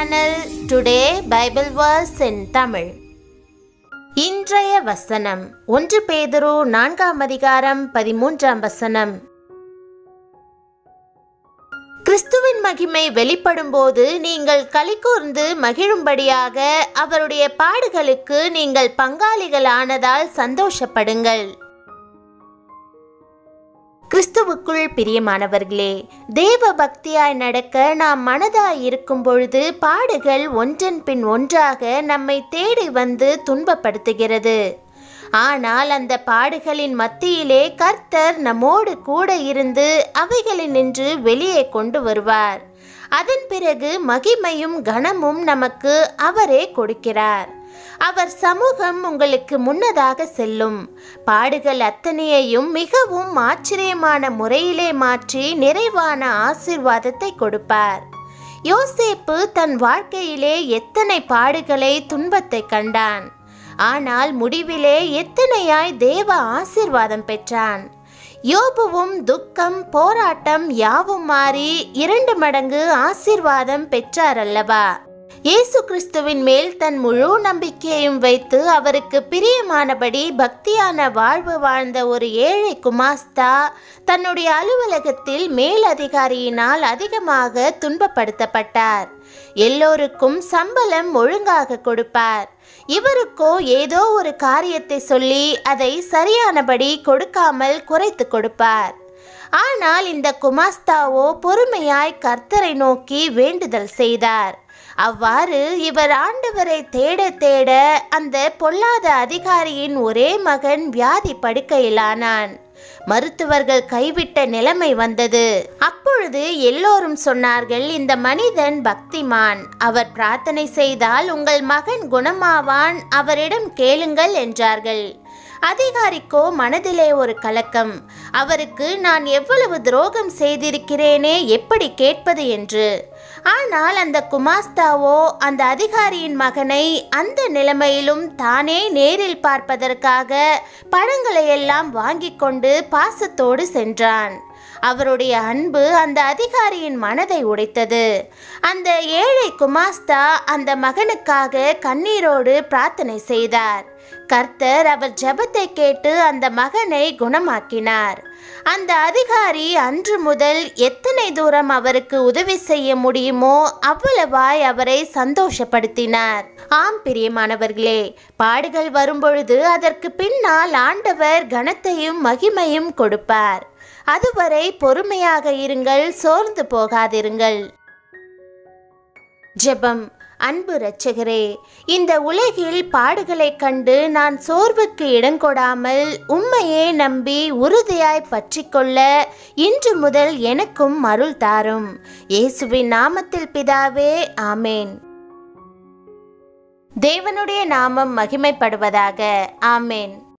channel today Bible verse in Tamil இன்றைய வசனம் ஒன்று பேதுரு நான்காம் அதிகாரம் பதிமூன்றாம் வசனம் கிறிஸ்துவின் மகிமை வெளிப்படும்போது நீங்கள் களிகூர்ந்து மகிழும்படியாக அவருடைய பாடுகளுக்கு நீங்கள் பங்காளிகளானதால் சந்தோஷப்படுங்கள் கிறிஸ்துவுக்குள் பிரியமானவர்களே தேவ பக்தியாய் நடக்க நாம் மனதாய் இருக்கும் பொழுது பாடுகள் ஒன்றன் பின் ஒன்றாக நம்மை தேடி வந்து துன்பப்படுத்துகிறது ஆனால் அந்த பாடுகளின் மத்தியிலே கர்த்தர் நம்மோடு கூட இருந்து அவைகளினின்று வெளியே கொண்டு வருவார் அதன் பிறகு மகிமையும் கனமும் நமக்கு அவரே கொடுக்கிறார் அவர் சமூகம் உங்களுக்கு முன்னதாக செல்லும் பாடுகள் அத்தனையையும் மிகவும் ஆச்சரியமான முறையிலே மாற்றி நிறைவான ஆசிர்வாதத்தை கொடுப்பார் யோசேப்பு தன் வாழ்க்கையிலே எத்தனை பாடுகளை துன்பத்தை கண்டான் ஆனால் முடிவிலே எத்தனையாய் தேவ ஆசிர்வாதம் பெற்றான் யோபுவும் துக்கம் போராட்டம் யாவும் மாறி இரண்டு மடங்கு ஆசிர்வாதம் பெற்றார் அல்லவா இயேசு கிறிஸ்துவின் மேல் தன் முழு நம்பிக்கையையும் வைத்து அவருக்கு பிரியமானபடி பக்தியான வாழ்வு வாழ்ந்த ஒரு ஏழை குமாஸ்தா தன்னுடைய அலுவலகத்தில் மேலதிகாரியினால் அதிகமாக துன்பப்படுத்தப்பட்டார் எல்லோருக்கும் சம்பளம் ஒழுங்காக கொடுப்பார் இவருக்கோ ஏதோ ஒரு காரியத்தை சொல்லி அதை சரியானபடி கொடுக்காமல் குறைத்து கொடுப்பார் ஆனால் இந்த குமாஸ்தாவோ பொறுமையாய் கர்த்தரை நோக்கி வேண்டுதல் செய்தார் அவ்வாறு இவர் ஆண்டவரை தேட தேட அந்த பொல்லாத அதிகாரியின் ஒரே மகன் வியாதி படுக்கையிலானான் மருத்துவர்கள் கைவிட்ட நிலைமை வந்தது அப்பொழுது எல்லோரும் சொன்னார்கள் இந்த மனிதன் பக்திமான் அவர் பிரார்த்தனை செய்தால் உங்கள் மகன் குணமாவான் அவரிடம் கேளுங்கள் என்றார்கள் அதிகாரிக்கோ மனதிலே ஒரு கலக்கம் அவருக்கு நான் எவ்வளவு துரோகம் செய்திருக்கிறேனே எப்படி கேட்பது என்று ஆனால் அந்த குமாஸ்தாவோ அந்த அதிகாரியின் மகனை அந்த நிலைமையிலும் தானே நேரில் பார்ப்பதற்காக பழங்களை எல்லாம் வாங்கி கொண்டு பாசத்தோடு சென்றான் அவருடைய அன்பு அந்த அதிகாரியின் மனதை உடைத்தது அந்த ஏழை குமாஸ்தா அந்த மகனுக்காக கண்ணீரோடு பிரார்த்தனை செய்தார் கர்த்தர் அவர் ஜெபத்தை கேட்டு அந்த மகனை குணமாக்கினார் அந்த அதிகாரி அன்று முதல் எத்தனை தூரம் அவருக்கு உதவி செய்ய முடியுமோ அவ்வளவாய் அவரை சந்தோஷப்படுத்தினார் ஆம் பிரியமானவர்களே பாடுகள் வரும்பொழுது அதற்கு பின்னால் ஆண்டவர் கனத்தையும் மகிமையும் கொடுப்பார் அதுவரை பொறுமையாக இருங்கள் சோர்ந்து போகாதிருங்கள் ஜெபம் அன்பு இரட்சகரே இந்த உலகில் பாடுகளைக் கண்டு நான் சோர்வுக்கு இடங்கொடாமல் உண்மையே நம்பி உறுதியாய் பற்றிக்கொள்ள இன்று முதல் எனக்கும் அருள் தாரும் இயேசுவின் நாமத்தில் பிதாவே ஆமேன் தேவனுடைய நாமம் மகிமைப்படுவதாக ஆமேன்